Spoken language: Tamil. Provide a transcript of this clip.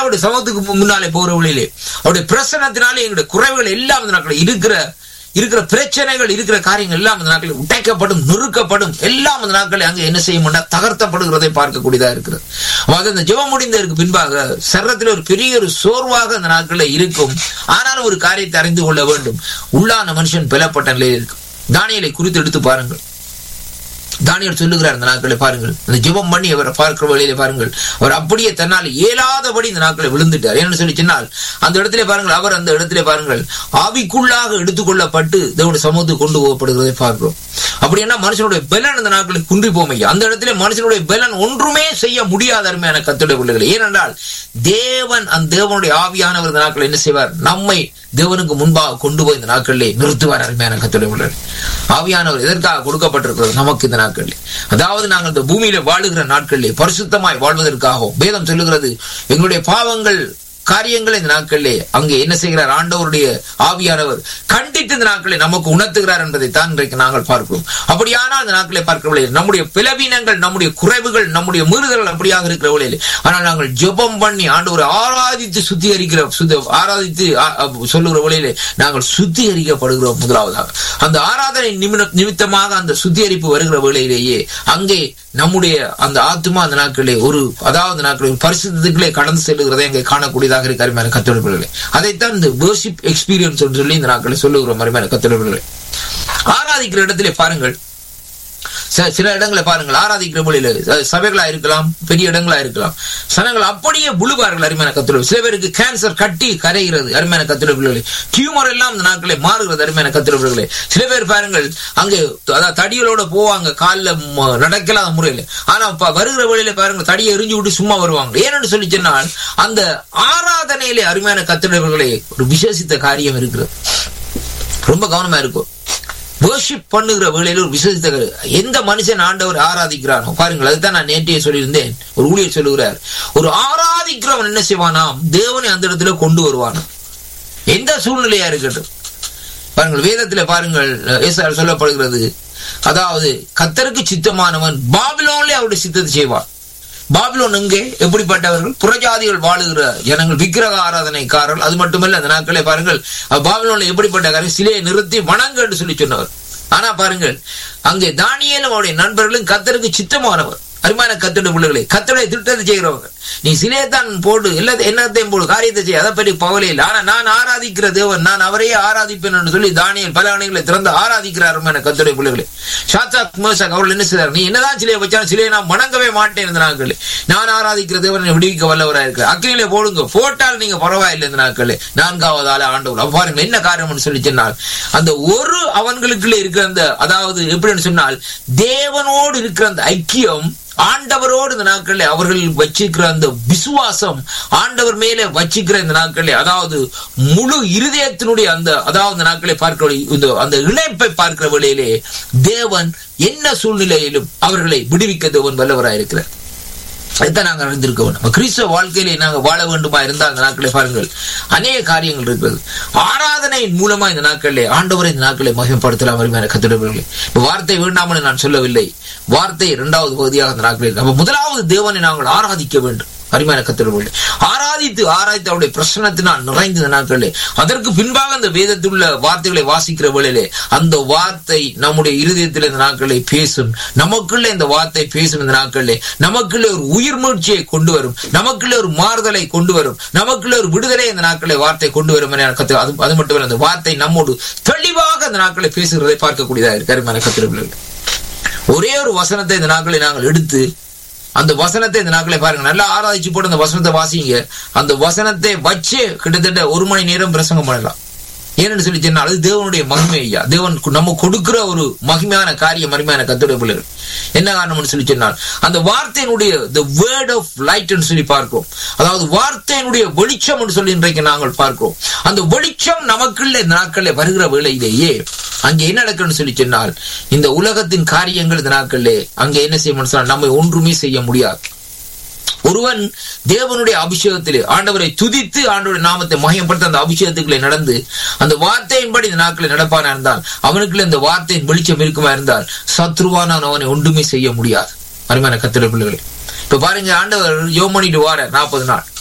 அவருடைய சமூகத்துக்கு முன்னாலே போகிற வழியிலே அவருடைய பிரசனத்தினாலே எங்களுடைய குறைவுகள் எல்லாம் இந்த நாட்களில் இருக்கிற இருக்கிற பிரச்சனைகள் இருக்கிற காரியங்கள் எல்லாம் இந்த நாட்களில் உடைக்கப்படும் நொறுக்கப்படும் எல்லாம் இந்த நாட்களில் அங்கே என்ன செய்ய மாட்டா தகர்த்தப்படுகிறதை பார்க்கக்கூடியதா இருக்கிறது அதாவது இந்த ஜெபம் முடிந்ததற்கு பின்பாக சரத்தில் ஒரு பெரிய ஒரு சோர்வாக அந்த நாட்களில் இருக்கும் ஆனாலும் ஒரு காரியத்தை அறிந்து கொள்ள வேண்டும் உள்ளான மனுஷன் பலப்பட்ட நிலையில் இருக்கும் தானியலை குறித்து எடுத்து பாருங்கள் தானியல் சொல்லுகிறார் இந்த நாட்களை பாருங்கள் இந்த ஜெபம் பண்ணி அவரை பார்க்கிற வழியில பாருங்கள் அவர் அப்படியே தன்னால் இயலாதபடி இந்த நாட்களை விழுந்துட்டார் என்ன சொல்லி சொன்னால் அந்த இடத்திலே பாருங்கள் அவர் அந்த இடத்திலே பாருங்கள் ஆவிக்குள்ளாக எடுத்துக்கொள்ளப்பட்டு தேவனுடைய சமூகத்துக்கு கொண்டு போகப்படுகிறதை பார்க்கிறோம் அப்படி என்ன மனுஷனுடைய பலன் அந்த நாட்களில் குன்றி போமையா அந்த இடத்திலே மனுஷனுடைய பலன் ஒன்றுமே செய்ய முடியாத அருமையான கத்துடைய பிள்ளைகள் ஏனென்றால் தேவன் அந்த தேவனுடைய ஆவியானவர் இந்த நாட்கள் என்ன செய்வார் நம்மை தேவனுக்கு முன்பாக கொண்டு போய் இந்த நாட்களிலே நிறுத்துவார் அருமையான கத்துடைய பிள்ளைகள் ஆவியானவர் எதற்காக கொடுக்கப்பட்டிருக்கிறது நமக்கு இந்த நாட்களில் அதாவது நாங்கள் இந்த பூமியில வாழுகிற நாட்களிலே பரிசுத்தமாய் வாழ்வதற்காகவும் வேதம் சொல்லுகிறது எங்களுடைய பாவங்கள் காரியங்கள் இந்த நாட்களிலே அங்கே என்ன செய்கிறார் ஆண்டவருடைய ஆவியானவர் கண்டித்து இந்த நாட்களை நமக்கு உணர்த்துகிறார் என்பதை தான் இன்றைக்கு நாங்கள் பார்க்கிறோம் அப்படியானால் இந்த நாட்களை பார்க்கிறவர்களே நம்முடைய பிளவீனங்கள் நம்முடைய குறைவுகள் நம்முடைய மீறுதல்கள் அப்படியாக இருக்கிறவர்களே ஆனால் நாங்கள் ஜெபம் பண்ணி ஆண்டவரை ஆராதித்து சுத்திகரிக்கிற சுத்த ஆராதித்து ஆ- ஆ- சொல்லுகிற வழியிலே நாங்கள் சுத்திகரிக்கப்படுகிறோம் முதலாவதாக அந்த ஆராதனை நிமிட நிமித்தமாக அந்த சுத்திகரிப்பு வருகிற வேளையிலேயே அங்கே நம்முடைய அந்த ஆத்மா அந்த நாட்களே ஒரு அதாவது அந்த நாட்களில் ஒரு பரிசுத்தத்துக்குள்ளே கடந்து செல்லுகிறதை அங்கே காணக்கூடியதாக இருக்க அருமையான கத்தொழில்களே அதைத்தான் இந்த வேர்ஷிப் எக்ஸ்பீரியன்ஸ் சொல்லி இந்த நாட்களை சொல்லுகிறோம் அருமையான கத்தொழில்களே ஆராதிக்கிற இடத்திலே பாருங்கள் ச- சில இடங்களை பாருங்கள் ஆராதிக்கிற மொழியில அஹ், சபைகளா இருக்கலாம் பெரிய இடங்களா இருக்கலாம் சனங்கள் அப்படியே புழுவார்கள் அருமையான கத்துள்ள சில பேருக்கு கேன்சர் கட்டி கரைகிறது அருமையான கத்துள்ள பிள்ளைகளே டியூமர் எல்லாம் இந்த நாட்களை மாறுகிறது அருமையான கத்துள்ள பிள்ளைகளே சில பேர் பாருங்கள் அங்கே அதாவது தடிகளோட போவாங்க காலில் நடக்கலாத முறையில் ஆனா இப்ப வருகிற வழியில பாருங்க தடியை எரிஞ்சு விட்டு சும்மா வருவாங்க ஏன்னு சொல்லி சொன்னால் அந்த ஆராதனையிலே அருமையான கத்துள்ளவர்களே ஒரு விசேஷித்த காரியம் இருக்கிறது ரொம்ப கவனமா இருக்கும் worship பண்ணுகிற வேளையில ஒரு விசேஷித்த காரியம். எந்த மனுஷன் ஆண்டவர் ஆராதிக்கிறானோ பாருங்கள் அதுதான் நான் நேற்றையே சொல்லியிருந்தேன் ஒரு ஊழியர் சொல்லுகிறார் ஒரு ஆராதிக்கிறவன் என்ன செய்வானாம் தேவனை அந்த இடத்துல கொண்டு வருவானாம் எந்த சூழ்நிலையா இருக்கட்டும் பாருங்கள் வேதத்துல பாருங்கள் ஏசாயால் சொல்லப்படுகிறது அதாவது கத்தருக்கு சித்தமானவன் பாபிலோன்ல அவருடைய சித்தத்தை செய்வான் பாபிலோன் எங்கே எப்படிப்பட்டவர்கள் புறஜாதிகள் வாழுகிற ஜனங்கள் விக்கிரக ஆராதனைக்காரர்கள் அது மட்டுமல்ல அந்த நாட்களே பாருங்கள் அஹ் பாபிலோன்ல எப்படிப்பட்ட காரியம் சிலையை நிறுத்தி வணங்கு என்று சொல்லி சொன்னவர் ஆனா பாருங்கள் அங்கே தானியேலும் அவருடைய நண்பர்களும் கத்தருக்கு சித்தமானவர் அருமையான கத்தோட பிள்ளைகளே கத்தோடைய திட்டத்தை செய்கிறவங்க நீ சிலையை தான் போடு எல்லாத்தையும் என்னத்தையும் போடு காரியத்தை செய்ய அதை பற்றி பவலை இல்லை ஆனா நான் ஆராதிக்கிற தேவன் நான் அவரையே ஆராதிப்பேன் என்று சொல்லி தானியல் பல ஆணைகளை திறந்து ஆராதிக்கிறார் அருமையான கத்தோடைய பிள்ளைகளே ஷாத்ராக் மேஷாக் அவர்கள் என்ன செய்தார் நீ என்னதான் சிலையை வச்சாலும் சிலையை நான் வணங்கவே மாட்டேன் இந்த நாட்களே நான் ஆராதிக்கிற தேவனை விடுவிக்க வல்லவராக இருக்கிறார் அக்கினிலே போடுங்க போட்டால் நீங்க பரவாயில்லை இந்த நாட்களே நான்காவது ஆள ஆண்டவர் அப்ப பாருங்கள் என்ன காரணம்னு சொல்லி சொன்னால் அந்த ஒரு அவன்களுக்குள்ள இருக்கிற அந்த அதாவது எப்படின்னு சொன்னால் தேவனோடு இருக்கிற அந்த ஐக்கியம் ஆண்டவரோடு இந்த நாட்களில் அவர்கள் வச்சிருக்கிற அந்த விசுவாசம் ஆண்டவர் மேலே வச்சிருக்கிற இந்த நாட்களில் அதாவது முழு இருதயத்தினுடைய அந்த அதாவது இந்த நாட்களை பார்க்கிற இந்த அந்த இணைப்பை பார்க்கிற வேளையிலே தேவன் என்ன சூழ்நிலையிலும் அவர்களை விடுவிக்க தேவன் வல்லவராயிருக்கிறார் அதைத்தான் நாங்கள் அறிந்திருக்க வேண்டும் நம்ம கிறிஸ்தவ வாழ்க்கையிலே நாங்கள் வாழ வேண்டுமா இருந்தால் அந்த நாட்களை பாருங்கள் அநேக காரியங்கள் இருக்கிறது ஆராதனையின் மூலமா இந்த நாட்களிலே ஆண்டவரை இந்த நாட்களை மகிமைப்படுத்தலாம் அருமையான கத்திரவர்களே இப்ப வார்த்தை வேண்டாமல் நான் சொல்லவில்லை வார்த்தை இரண்டாவது பகுதியாக அந்த நாட்களில் நம்ம முதலாவது தேவனை நாங்கள் ஆராதிக்க வேண்டும் அருமையான கத்திரவர்களே ஆராதித்து ஆராய்த்து அவருடைய பிரசனத்தினால் நிறைந்த இந்த நாட்களிலே அதற்கு பின்பாக அந்த வேதத்தில் உள்ள வார்த்தைகளை வாசிக்கிற வேளையிலே அந்த வார்த்தை நம்முடைய இருதயத்தில் இந்த நாட்களை பேசும் நமக்குள்ள இந்த வார்த்தை பேசும் இந்த நாட்களிலே நமக்குள்ள ஒரு உயிர் மூழ்ச்சியை கொண்டு வரும் நமக்குள்ள ஒரு மாறுதலை கொண்டு வரும் நமக்குள்ள ஒரு விடுதலை இந்த நாட்களை வார்த்தை கொண்டு வரும் என கத்து அது அது மட்டுமல்ல அந்த வார்த்தை நம்மோடு தெளிவாக அந்த நாட்களை பேசுகிறதை பார்க்கக்கூடியதாக இருக்கு அருமையான கத்திரபிள்ளைகள் ஒரே ஒரு வசனத்தை இந்த நாட்களை நாங்கள் எடுத்து அந்த வசனத்தை இந்த நாட்களை பாருங்க நல்லா ஆராய்ச்சி போட்டு அந்த வசனத்தை வாசிங்க அந்த வசனத்தை வச்சு கிட்டத்தட்ட ஒரு மணி நேரம் பிரசங்கம் பண்ணலாம் ஏன்னு சொல்லி சொன்னால் அது தேவனுடைய மகிமை ஐயா தேவன் கு- நம்ம கொடுக்கிற ஒரு மகிமையான காரியம் மகிமையான கத்துடைய பிள்ளைகள் என்ன காரணம்னு சொல்லி சொன்னால் அந்த வார்த்தையினுடைய the word of light ன்னு சொல்லி பார்க்கிறோம் அதாவது வார்த்தையினுடைய வெளிச்சம் என்று சொல்லி இன்றைக்கு நாங்கள் பார்க்கிறோம் அந்த வெளிச்சம் நமக்குள்ள இந்த நாட்களில் வருகிற வேளையிலேயே அங்கே என்ன நடக்குன்னு சொல்லி சொன்னால் இந்த உலகத்தின் காரியங்கள் இந்த நாட்களிலே அங்கே என்ன செய்ய சொன்னால் நம்மை ஒன்றுமே செய்ய முடியாது ஒருவன் தேவனுடைய அபிஷேகத்திலே ஆண்டவரை துதித்து ஆண்டவருடைய நாமத்தை மகிமைப்படுத்த அந்த அபிஷேகத்துக்குள்ளே நடந்து அந்த வார்த்தையின்படி இந்த நாட்களில் நடப்பானா இருந்தால் அவனுக்குள்ள இந்த வார்த்தையின் வெளிச்சம் இருக்குமா இருந்தால் சத்ருவானான் அவனை ஒன்றுமே செய்ய முடியாது அருமையான கத்திர பிள்ளைகளே இப்ப பாருங்க ஆண்டவர் யோமனிட்டு வார நாற்பது நாள்